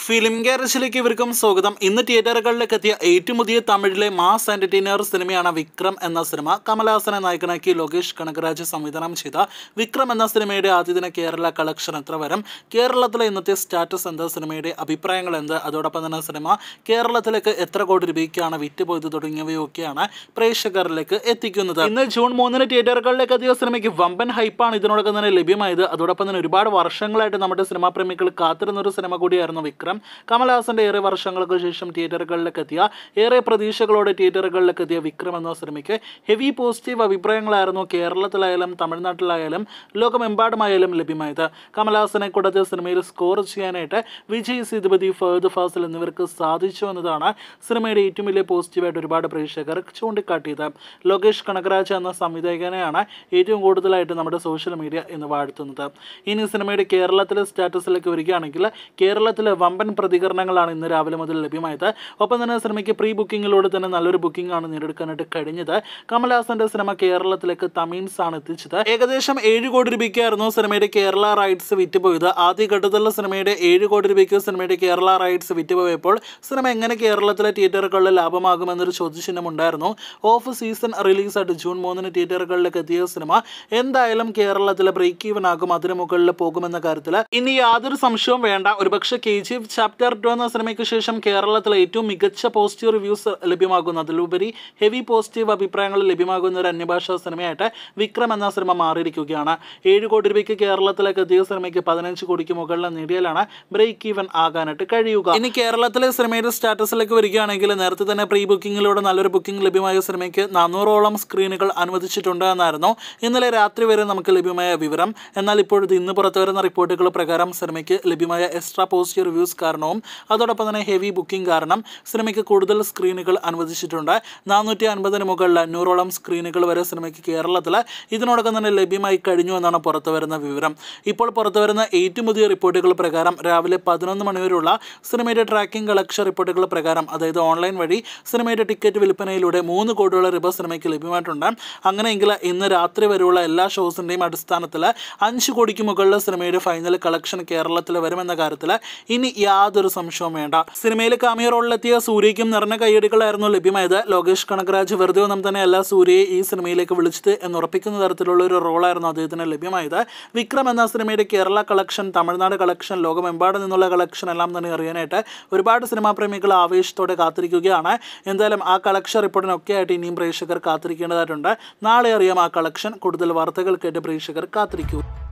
film ഗാരേജിലേക്ക് ഇവർക്കും സ്വാഗതം ഇന്ന് തിയേറ്ററുകളിലേക്ക് എത്തിയ ഏറ്റവും പുതിയ തമിഴിലെ മാസ് എന്റർടൈനർ സിനിമയാണ് വിക്രം എന്ന സിനിമ കമലഹാസനെ നായകനാക്കി ലോകേഷ് കനകരാജ് സംവിധാനം ചെയ്ത വിക്രം എന്ന സിനിമയുടെ ആദ്യദിന കേരള കളക്ഷൻ എത്ര വരും കേരളത്തിലെ ഇന്നത്തെ സ്റ്റാറ്റസ് എന്ത് സിനിമയുടെ അഭിപ്രായങ്ങൾ എന്ത് അതോടൊപ്പം തന്നെ സിനിമ കേരളത്തിലേക്ക് എത്ര കോടി രൂപയ്ക്കാണ് വിറ്റുപോയത് തുടങ്ങിയവയൊക്കെയാണ് പ്രേക്ഷകരിലേക്ക് എത്തിക്കുന്നത് ഇന്ന് ജൂൺ മൂന്നിന് തിയേറ്ററുകളിലേക്ക് എത്തിയ സിനിമയ്ക്ക് വമ്പൻ ഹൈപ്പാണ് ഇതിനോടൊപ്പം തന്നെ ലഭ്യമായത് അതോടൊപ്പം തന്നെ ഒരുപാട് വർഷങ്ങളായിട്ട് നമ്മുടെ സിനിമാ പ്രേമികൾ കാത്തിരുന്ന ഒരു സിനിമ കൂടിയായിരുന്നു വിക്രം കമൽഹാസന്റെ ഏറെ വർഷങ്ങൾക്ക് ശേഷം തിയേറ്ററുകളിലേക്ക് എത്തിയ ഏറെ പ്രതീക്ഷകളോടെ തിയേറ്ററുകളിലേക്ക് എത്തിയ വിക്രം എന്ന സിനിമയ്ക്ക് ഹെവി പോസിറ്റീവ് അഭിപ്രായങ്ങളായിരുന്നു കേരളത്തിലായാലും തമിഴ്നാട്ടിലായാലും ലോകമെമ്പാടുമായാലും ലഭ്യമായത് കമൽഹാസനെ കൂടാതെ സിനിമയിൽ സ്കോർ ചെയ്യാനായിട്ട് വിജയ് സേതുപതി ഫഹദ് ഫാസിൽ എന്നിവർക്ക് സാധിച്ചു എന്നതാണ് സിനിമയുടെ ഏറ്റവും വലിയ പോസിറ്റീവായിട്ട് ഒരുപാട് പ്രേക്ഷകർ ചൂണ്ടിക്കാട്ടിയത് ലോകേഷ് കനകരാജ് എന്ന സംവിധായകനെയാണ് ഏറ്റവും കൂടുതലായിട്ട് നമ്മുടെ സോഷ്യൽ മീഡിയ ഇന്ന് വാഴ്ത്തുന്നത് ഇനി സിനിമയുടെ കേരളത്തിലെ സ്റ്റാറ്റസിലേക്ക് വരികയാണെങ്കിൽ കേരളത്തിലെ വമ്പൻ പ്രതികരണങ്ങളാണ് ഇന്ന് രാവിലെ മുതൽ ലഭ്യമായത് ഒപ്പം തന്നെ സിനിമയ്ക്ക് പ്രീ ബുക്കിങ്ങിലൂടെ തന്നെ നല്ലൊരു ബുക്കിംഗ് ആണ് നേടിയെടുക്കാനായിട്ട് കഴിഞ്ഞത് കമൽഹാസന്റെ സിനിമ കേരളത്തിലേക്ക് തമീൻസ് ആണ് എത്തിച്ചത് ഏകദേശം ഏഴ് കോടി രൂപയ്ക്കായിരുന്നു സിനിമയുടെ കേരള റൈറ്റ്സ് വിറ്റുപോയത് ആദ്യഘട്ടത്തിലുള്ള സിനിമയുടെ ഏഴ് കോടി രൂപയ്ക്ക് സിനിമയുടെ കേരള റൈറ്റ്സ് വിറ്റുപോയപ്പോൾ സിനിമ എങ്ങനെ കേരളത്തിലെ തിയേറ്ററുകളിൽ ലാഭമാകുമെന്നൊരു ചോദ്യചിഹ്നം ഉണ്ടായിരുന്നു ഓഫ് സീസൺ റിലീസായിട്ട് ജൂൺ മൂന്നിന് തിയേറ്ററുകളിലേക്ക് എത്തിയ സിനിമ എന്തായാലും കേരളത്തിലെ ബ്രേക്ക് ഈവൻ ആകും അതിന് മുകളിൽ പോകുമെന്ന കാര്യത്തിൽ ഇനി യാതൊരു സംശയവും വേണ്ട ഒരുപക്ഷെ K G F chapter two എന്ന സിനിമയ്ക്ക് ശേഷം കേരളത്തിലെ ഏറ്റവും മികച്ച പോസിറ്റീവ് റിവ്യൂസ് ലഭ്യമാകുന്നു അതിലുപരി ഹെവി പോസിറ്റീവ് അഭിപ്രായങ്ങൾ ലഭ്യമാകുന്ന ഒരു അന്യഭാഷാ സിനിമയായിട്ട് വിക്രം എന്ന സിനിമ മാറിയിരിക്കുകയാണ് ഏഴ് കോടി രൂപയ്ക്ക് കേരളത്തിലേക്ക് എത്തിയ സിനിമയ്ക്ക് പതിനഞ്ച് കോടിക്ക് മുകളിൽ നേടിയാലാണ് ബ്രേക്ക് ഈവൻ ആകാനായിട്ട് കഴിയുക ഇനി കേരളത്തിലെ സിനിമയുടെ സ്റ്റാറ്റസിലേക്ക് വരികയാണെങ്കിൽ നേരത്തെ തന്നെ പ്രീ ബുക്കിങ്ങിലൂടെ നല്ലൊരു ബുക്കിംഗ് ലഭ്യമായ സിനിമയ്ക്ക് നാനൂറോളം സ്ക്രീനുകൾ അനുവദിച്ചിട്ടുണ്ട് എന്നായിരുന്നു ഇന്നലെ രാത്രി വരെ നമുക്ക് ലഭ്യമായ വിവരം എന്നാൽ ഇപ്പോഴത്തെ ഇന്ന് പുറത്തു വരുന്ന റിപ്പോർട്ടുകൾ പ്രകാരം സിനിമയ്ക്ക് ലഭ്യമായ എക്സ്ട്രാ പോസിറ്റീവ് റിവ്യൂസ് കാരണവും അതോടൊപ്പം തന്നെ ഹെവി ബുക്കിംഗ് കാരണം സിനിമയ്ക്ക് കൂടുതൽ സ്ക്രീനുകൾ അനുവദിച്ചിട്ടുണ്ട് നാനൂറ്റി അൻപതിന് മുകളിൽ അഞ്ഞൂറോളം സ്ക്രീനുകൾ വരെ സിനിമയ്ക്ക് കേരളത്തിൽ ഇതിനോടകം തന്നെ ലഭ്യമായി കഴിഞ്ഞു എന്നാണ് പുറത്തു വരുന്ന വിവരം ഇപ്പോൾ പുറത്തു വരുന്ന ഏറ്റവും പുതിയ റിപ്പോർട്ടുകൾ പ്രകാരം രാവിലെ പതിനൊന്ന് മണിവരെയുള്ള സിനിമയുടെ ട്രാക്കിംഗ് കളക്ഷൻ റിപ്പോർട്ടുകൾ പ്രകാരം അതായത് ഓൺലൈൻ വഴി സിനിമയുടെ ടിക്കറ്റ് വിൽപ്പനയിലൂടെ മൂന്ന് കോടിയോളം രൂപ സിനിമയ്ക്ക് ലഭ്യമായിട്ടുണ്ട് അങ്ങനെയെങ്കിൽ ഇന്ന് രാത്രി വരെയുള്ള എല്ലാ ഷോസിൻ്റെയും അടിസ്ഥാനത്തിൽ അഞ്ച് കോടിക്ക് മുകളിൽ സിനിമയുടെ ഫൈനൽ കളക്ഷൻ കേരളത്തിൽ വരുമെന്ന കാര്യത്തിൽ ഇനി യാതൊരു സംശയവും വേണ്ട സിനിമയിൽ കാമിയ റോളിലെത്തിയ സൂര്യയ്ക്കും നിറഞ്ഞ കയ്യടികളായിരുന്നു ലഭ്യമായത് ലോകേഷ് കനകരാജ് വെറുതെ ഒന്നും തന്നെ അല്ല സൂര്യയെ ഈ സിനിമയിലേക്ക് വിളിച്ചത് എന്നുറപ്പിക്കുന്ന തരത്തിലുള്ള ഒരു റോളായിരുന്നു അദ്ദേഹത്തിന് ലഭ്യമായത് വിക്രം എന്ന സിനിമയുടെ കേരള കളക്ഷൻ തമിഴ്നാട് കളക്ഷൻ ലോകമെമ്പാട് നിന്നുള്ള കളക്ഷൻ എല്ലാം തന്നെ അറിയാനായിട്ട് ഒരുപാട് സിനിമാ പ്രേമികൾ ആവേശത്തോടെ കാത്തിരിക്കുകയാണ് എന്തായാലും ആ കളക്ഷൻ റിപ്പോർട്ടിനൊക്കെ ആയിട്ട് ഇനിയും പ്രേക്ഷകർ കാത്തിരിക്കേണ്ടതായിട്ടുണ്ട് നാളെ അറിയാം ആ കളക്ഷൻ കൂടുതൽ വാർത്തകൾ കേട്ട് പ്രേക്ഷകർ കാത്തിരിക്കൂ